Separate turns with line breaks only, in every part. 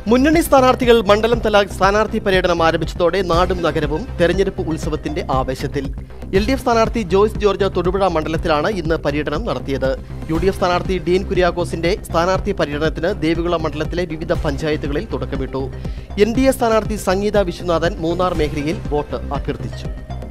മുന്നണി സ്ഥാനാർത്ഥികൾ മണ്ഡലം തല സ്ഥാനാർത്ഥി പര്യടനം ആരംഭിച്ചതോടെ നാടും നഗരവും തെരഞ്ഞെടുപ്പ് ഉത്സവത്തിന്റെ ആവേശത്തിൽ എൽ ഡി എഫ് സ്ഥാനാർത്ഥി ജോയ്സ് ജോർജ് തൊടുപുഴ മണ്ഡലത്തിലാണ് ഇന്ന് പര്യടനം നടത്തിയത് യു ഡി എഫ് സ്ഥാനാർത്ഥി ഡീൻ കുര്യാക്കോസിന്റെ സ്ഥാനാർത്ഥി പര്യടനത്തിന് ദേവികുളം മണ്ഡലത്തിലെ വിവിധ പഞ്ചായത്തുകളിൽ തുടക്കമിട്ടു എൻ ഡി എ സ്ഥാനാർത്ഥി സംഗീത വിശ്വനാഥൻ മൂന്നാർ മേഖലയിൽ വോട്ട് അഭ്യർത്ഥിച്ചു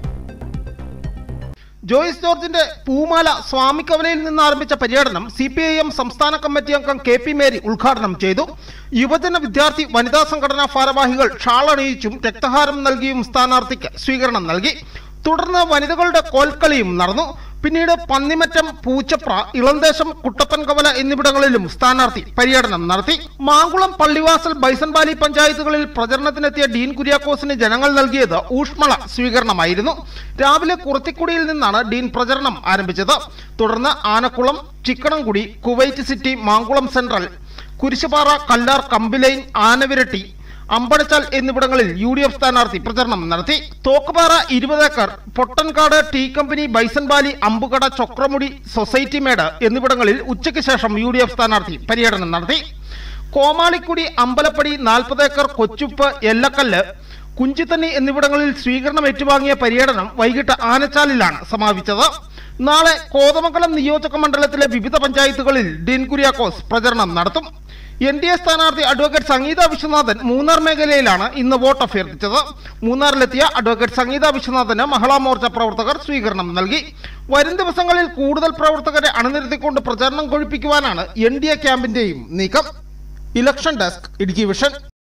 ജോയിസ് ജോർജിന്റെ പൂമാല സ്വാമിക്കവലയിൽ നിന്ന് ആരംഭിച്ച പര്യടനം സി പി ഐ എം സംസ്ഥാന കമ്മിറ്റി അംഗം കെ പി മേരി ഉദ്ഘാടനം ചെയ്തു യുവജന വിദ്യാർത്ഥി വനിതാ സംഘടനാ ഭാരവാഹികൾ ഷാളണിയിച്ചും രക്തഹാരം നൽകിയും സ്ഥാനാർത്ഥിക്ക് സ്വീകരണം നൽകി തുടർന്ന് വനിതകളുടെ കോൽക്കളിയും നടന്നു പിന്നീട് പന്നിമറ്റം പൂച്ചപ്ര ഇളന്തേശം കുട്ടപ്പൻകവല എന്നിവിടങ്ങളിലും സ്ഥാനാർത്ഥി പര്യടനം നടത്തി മാങ്കുളം പള്ളിവാസൽ ബൈസൺവാലി പഞ്ചായത്തുകളിൽ പ്രചരണത്തിനെത്തിയ ഡീൻ കുര്യാക്കോസിന് ജനങ്ങൾ നൽകിയത് ഊഷ്മള സ്വീകരണമായിരുന്നു രാവിലെ കുറത്തിക്കുടിയിൽ നിന്നാണ് ഡീൻ പ്രചരണം ആരംഭിച്ചത് തുടർന്ന് Anakkulam Chikkanamkudi Kuwait City Mankulam Central Kurisupara Kallar Kambiline Anaviratti Ambadachal എന്നിവിടങ്ങളിൽ യു ഡി എഫ് സ്ഥാനാർത്ഥി പ്രചരണം നടത്തി തോക്കുപാറ ഇരുപത് acre Pottankad tea company Bison Valley Ambukada Chokramudi society മേട് എന്നിവിടങ്ങളിൽ ഉച്ചയ്ക്ക് ശേഷം യു ഡി എഫ് സ്ഥാനാർത്ഥി പര്യടനം നടത്തി കോമാളിക്കുടി അമ്പലപ്പടി നാൽപ്പത് ഏക്കർ കൊച്ചുപ്പ് എല്ലക്കല്ല് കുഞ്ചിത്തണ്ണി എന്നിവിടങ്ങളിൽ സ്വീകരണം ഏറ്റുവാങ്ങിയ പര്യടനം വൈകിട്ട് ആനച്ചാലിലാണ് സമാപിച്ചത് നാളെ കോതമംഗലം നിയോജക മണ്ഡലത്തിലെ വിവിധ പഞ്ചായത്തുകളിൽ ഡീൻ കുര്യാക്കോസ് പ്രചരണം നടത്തും എൻ ഡി എ സ്ഥാനാർത്ഥി അഡ്വക്കേറ്റ് സംഗീത വിശ്വനാഥൻ മൂന്നാർ മേഖലയിലാണ് ഇന്ന് വോട്ട് അഭ്യർത്ഥിച്ചത് മൂന്നാറിലെത്തിയ അഡ്വക്കേറ്റ് സംഗീത വിശ്വനാഥന് മഹിളാ മോർച്ച പ്രവർത്തകർ സ്വീകരണം നൽകി വരും ദിവസങ്ങളിൽ കൂടുതൽ പ്രവർത്തകരെ അണിനിരത്തിക്കൊണ്ട് പ്രചരണം കൊഴിപ്പിക്കുവാനാണ് എൻ ഡി എ ക്യാമ്പിന്റെയും നീക്കം ഇലക്ഷൻ ഡെസ്ക് ഇടുക്കി വിഷൻ